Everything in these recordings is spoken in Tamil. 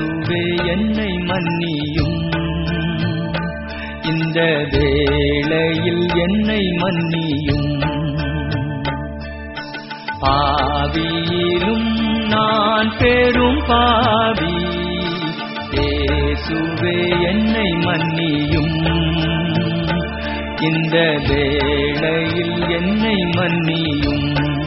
இயேசுவே என்னை மன்னியும் இந்த வேளையில் என்னை மன்னியும் பாவியிலும் நான் பெரும் பாவி இயேசுவே என்னை மன்னியும் இந்த வேளையில் என்னை மன்னியும்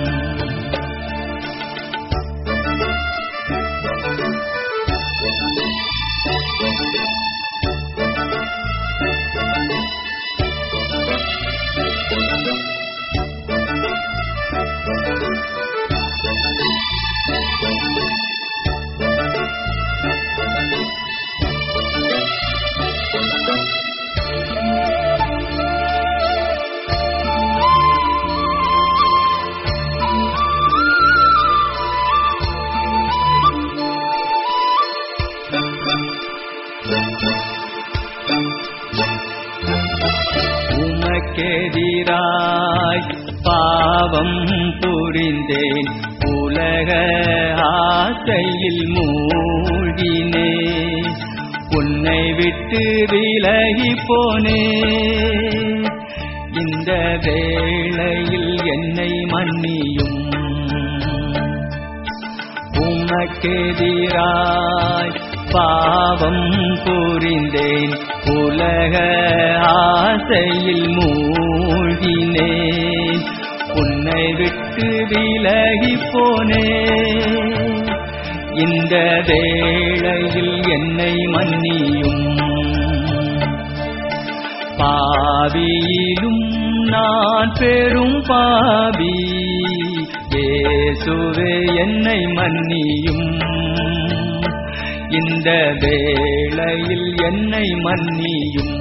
உமக்கெதிராய் பாவம் புரிந்தேன் உலக ஆசையில் மூழ்கினே உன்னை விட்டு விலகி போனே இந்த வேளையில் என்னை மன்னியும் உமக்கெதிராய் பாவம் புரிந்தேன் உலக ஆசையில் மூழ்கினேன் உன்னை விட்டு விலகி போனே இந்த வேளையில் என்னை மன்னியும் பாவியிலும் நான் பெரும் பாவி இயேசுவே என்னை மன்னியும் இந்த வேளையில் என்னை மன்னியும்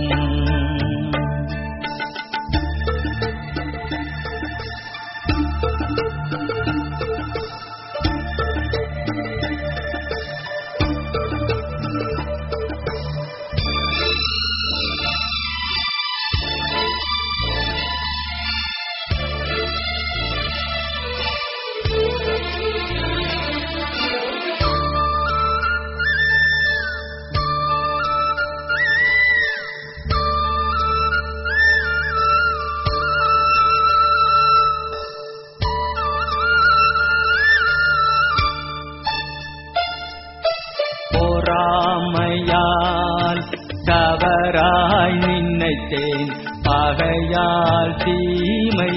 பொறாமையால் தவறாய் நினைத்தேன் பகையால் தீமை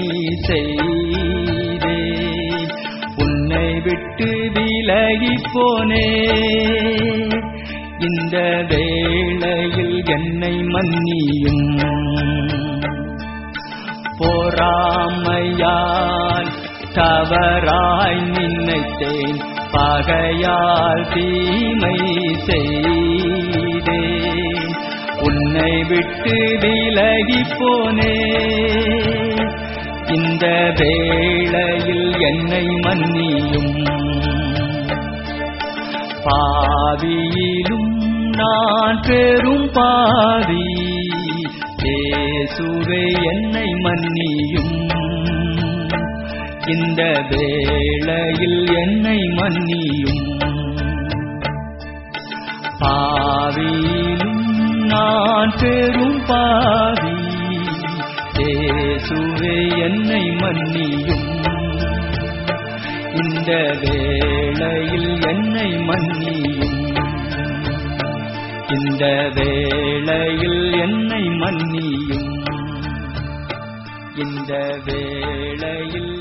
செய்தேன் உன்னை விட்டு விலகி போனே இந்த வேளையில் என்னை மன்னியும் பொறாமையால் தவறாய் நினைத்தேன் பகையால் தீமை செய்தேன் உன்னை விட்டு விலகி போனே இந்த வேளையில் என்னை மன்னியும் பாவியிலும் நான் பெரும் பாவி இயேசுவே என்னை மன்னியும் இந்த வேளையில் என்னை மன்னியும் பாவியிலும் நான் பெரும் பாவி இயேசுவே என்னை மன்னியும் இந்த வேளையில் என்னை மன்னியும் இந்த வேளையில் என்னை மன்னியும் இந்த வேளையில்